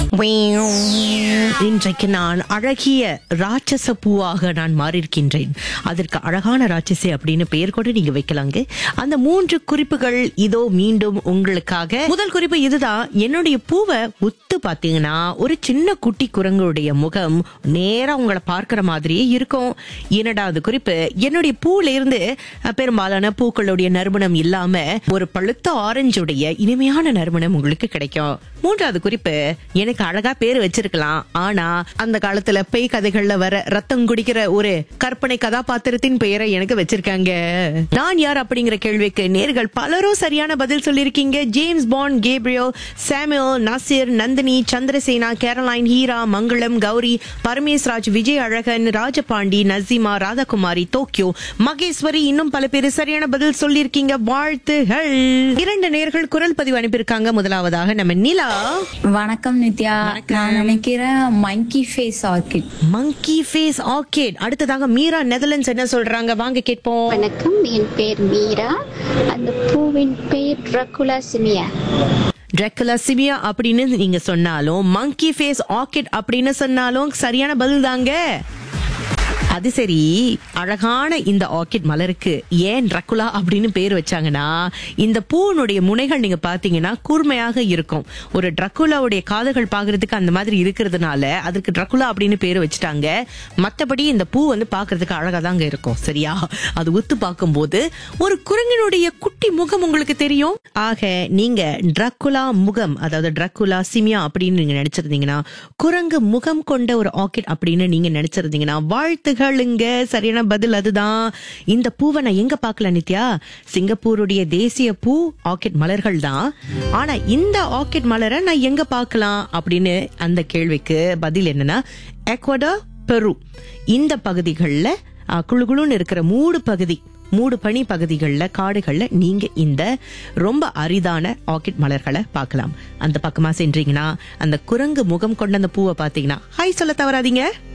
இன்றைக்கு நான் அழகிய ராட்சச பூவாக நான் மாறியிருக்கின்றேன் அதற்கு அழகான ராட்சசி அப்படின்னு பெயர் கூட நீங்க வைக்கலாங்க அந்த மூன்று குறிப்புகள் இதோ மீண்டும் உங்களுக்காக முதல் குறிப்பு இதுதான் என்னுடைய பூவை உத்து பாத்தீங்கன்னா ஒரு சின்ன குட்டி குரங்குடைய முகம் நேரா உங்களை பார்க்கிற மாதிரியே இருக்கும் இரண்டாவது குறிப்பு என்னுடைய பூல இருந்து அஹ், பெரும்பாலான பூக்களுடைய நறுமணம் இல்லாம ஒரு பழுத்த ஆரஞ்சுடைய இனிமையான நறுமணம் உங்களுக்கு கிடைக்கும் மூன்றாவது குறிப்பு எனக்கு அழகா பேர் வச்சிருக்கலாம் ஆனா அந்த காலத்துல பேய் கதைகள்ல வர ரத்தம் குடிக்கிற ஒரு கற்பனை கதாபாத்திரத்தின் பெயரை எனக்கு வச்சிருக்காங்க நான் யார் அப்படிங்கிற கேள்விக்கு நேர்கள் பலரும் சரியான பதில் சொல்லியிருக்கீங்க ஜேம்ஸ் பாண்ட் கேப்ரியோ சாமுவல் நசீர் நந்தினி சந்திரசேனா கேரளைன் ஹீரா மங்களம் கௌரி பரமேஸ்ராஜ் விஜய் அழகன் ராஜபாண்டி நசீமா ராதாகுமாரி டோக்கியோ மகேஸ்வரி இன்னும் பல பேர் சரியான பதில் சொல்லியிருக்கீங்க வாழ்த்துகள் இரண்டு நேர்கள் குரல் பதிவு அனுப்பியிருக்காங்க முதலாவதாக நம்ம நிலா வணக்கம் நித்யா நான் நினைக்கிறேன் monkey face orchid monkey face orchid அடுத்ததாக மீரா நெதர்லாண்ட்ஸ் என்ன சொல்றாங்க வாங்க கேட்போம் வணக்கம் என் பேர் மீரா அந்த பூவின் பெயர் ட்ரகுலா சிமியா ட்ரெக்குலா சிமியா அப்படின்னு நீங்க சொன்னாலும் மங்கி ஃபேஸ் ஆர்கிட் அப்படின்னு சொன்னாலும் சரியான பதில் தாங்க அது சரி அழகான இந்த ஆர்கிட் மலருக்கு ஏன் ட்ரக்குலா அப்படின்னு பேர் வச்சாங்கன்னா இந்த பூவினுடைய முனைகள் நீங்க பாத்தீங்கன்னா கூர்மையாக இருக்கும் ஒரு ட்ரக்குலாவுடைய காதுகள் பாக்குறதுக்கு அந்த மாதிரி இருக்கிறதுனால அதுக்கு ட்ரக்குலா அப்படின்னு பேர் வச்சுட்டாங்க மத்தபடி இந்த பூ வந்து பாக்குறதுக்கு அழகா தாங்க இருக்கும் சரியா அது உத்து பார்க்கும்போது ஒரு குரங்கினுடைய குட்டி முகம் உங்களுக்கு தெரியும் ஆக நீங்க ட்ரக்குலா முகம் அதாவது ட்ரக்குலா சிமியா அப்படின்னு நீங்க நினைச்சிருந்தீங்கன்னா குரங்கு முகம் கொண்ட ஒரு ஆர்கிட் அப்படின்னு நீங்க நினைச்சிருந்தீங்கன்னா வாழ்த்துகளுங்க சரியான பதில் அதுதான் இந்த பூவை நான் எங்க பார்க்கல நித்யா சிங்கப்பூருடைய தேசிய பூ ஆர்கிட் மலர்கள் தான் ஆனா இந்த ஆர்கிட் மலரை நான் எங்க பார்க்கலாம் அப்படின்னு அந்த கேள்விக்கு பதில் என்னன்னா எக்வடா பெரு இந்த பகுதிகளில் குழு குழுன்னு இருக்கிற மூடு பகுதி மூடு பனி பகுதிகளில் காடுகளில் நீங்க இந்த ரொம்ப அரிதான ஆர்கிட் மலர்களை பார்க்கலாம் அந்த பக்கமா சென்றீங்கன்னா அந்த குரங்கு முகம் கொண்ட அந்த பூவை பார்த்தீங்கன்னா ஹாய் சொல்ல தவறாதீங்க